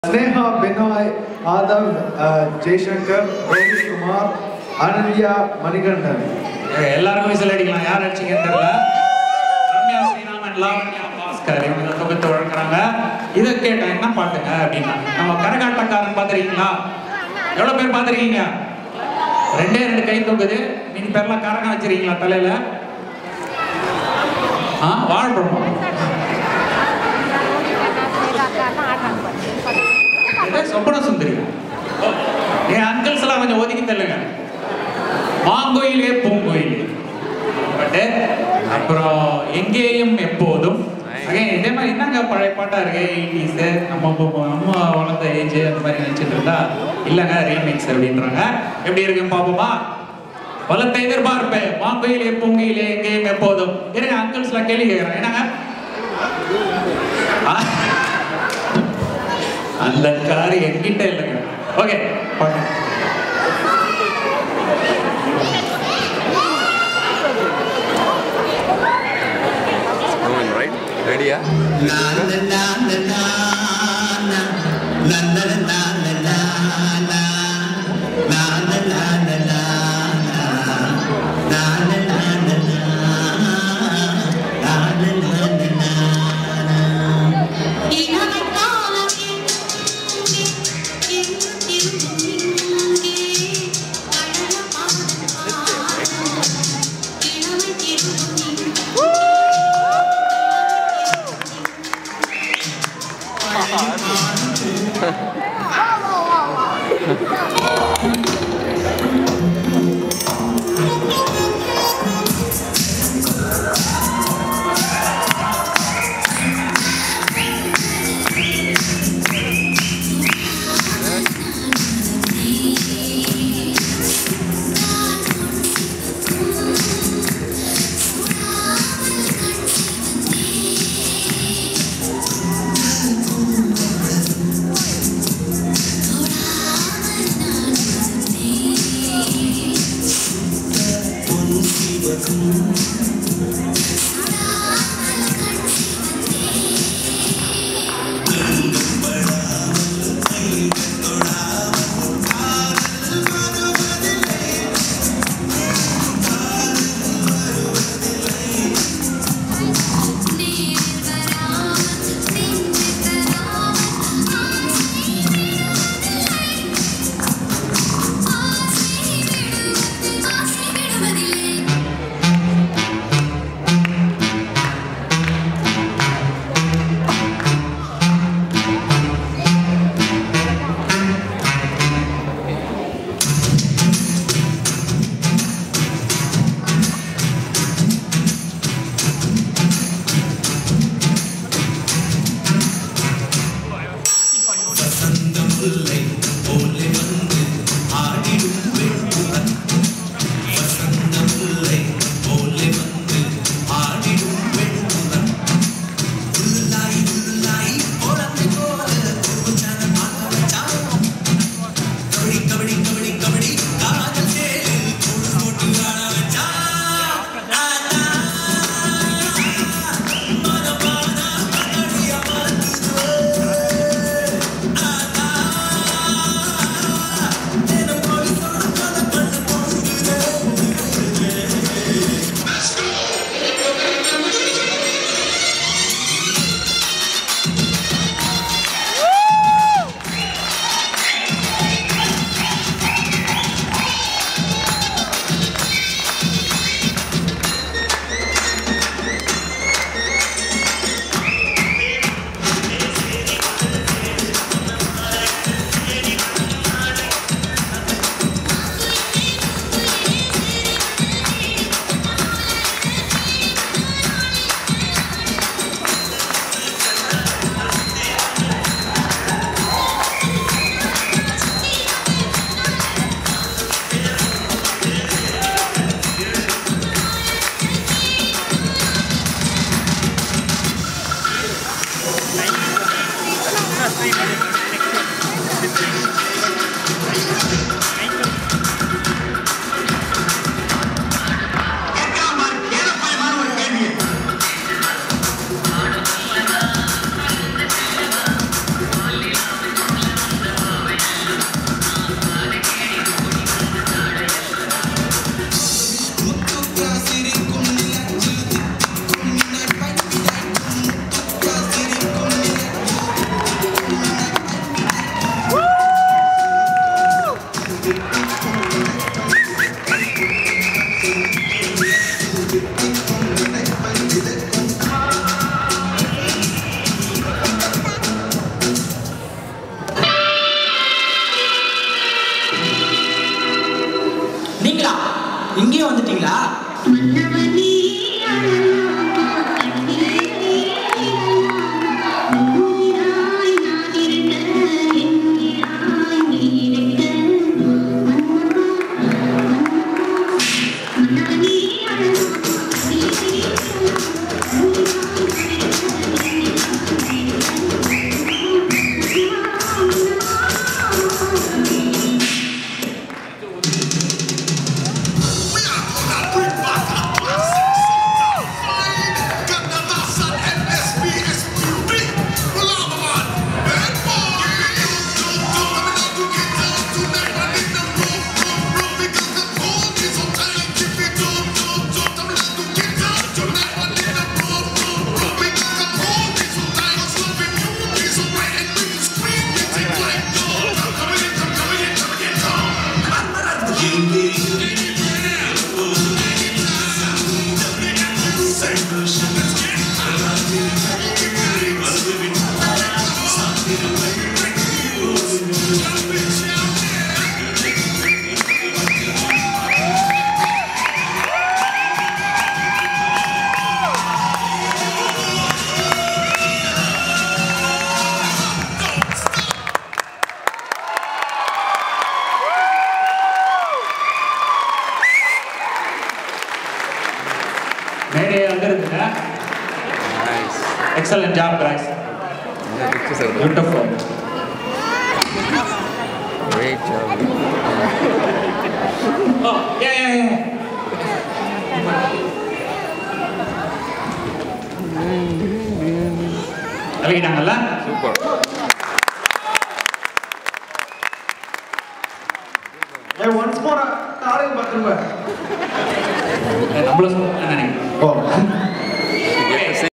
ஸ்னேகா பெனாய் ஆதவ் அஹ், ஜெய்சங்கர் ரோஹித் குமார் அனன்யா மணிகண்டன் ஏய், எல்லாருக்கும் விசில் அடிக்கலாம் யார் அடிச்சீங்கன்னு தெரியல ரம்யா ஸ்ரீராமன் லாவண்யா பாஸ்கர் இவங்க தொகுத்து வழங்குறாங்க இதை கேட்டேன் என்ன பாட்டுங்க அப்படின்னா நம்ம கரகாட்டக்காரன் பார்த்துருக்கீங்களா எவ்வளோ பேர் பார்த்துருக்கீங்க ரெண்டே ரெண்டு கை தொங்குது மீதி பேர்லாம் கரகம் வச்சிருக்கீங்களா தலையில ஆ வாழ்பழம் இது சொப்பன சுந்தரி என் அங்கிள்ஸ் எல்லாம் கொஞ்சம் ஒதுக்கி தள்ளுங்க மாங்கோயிலே பூங்கோயிலே பட்டு அப்புறம் எங்கேயும் எப்போதும் அகைன் இதே மாதிரி என்னங்க பழைய பாட்டா இருக்கு எயிட்டிஸ் நம்ம இப்போ நம்ம வளர்ந்த ஏஜ் அந்த மாதிரி நினைச்சிட்டு இருந்தா இல்லைங்க ரீமிக்ஸ் அப்படின்றாங்க எப்படி இருக்குன்னு பாப்போமா வளர்த்த எதிர்பார்ப்பு மாங்கோயிலே பூங்கோயிலே எங்கேயும் எப்போதும் இருங்க அங்கிள்ஸ்லாம் கேள்வி கேட்குறேன் என்னங்க ஆ? அந்த கார் என்கிட்ட இல்லைங்க ஓகே பாருங்க Moving right? Ready, yeah? Excellent job guys pictures எடுத்து beautiful wait oh yeah yeah yeah அழகிட்டாங்கல்ல சூப்பர் ஏ ஒன்ஸ் மோர் காலையில் பத்து ரூபாய் நம்மள சொல்ல நினைக்கிறேன் ஓ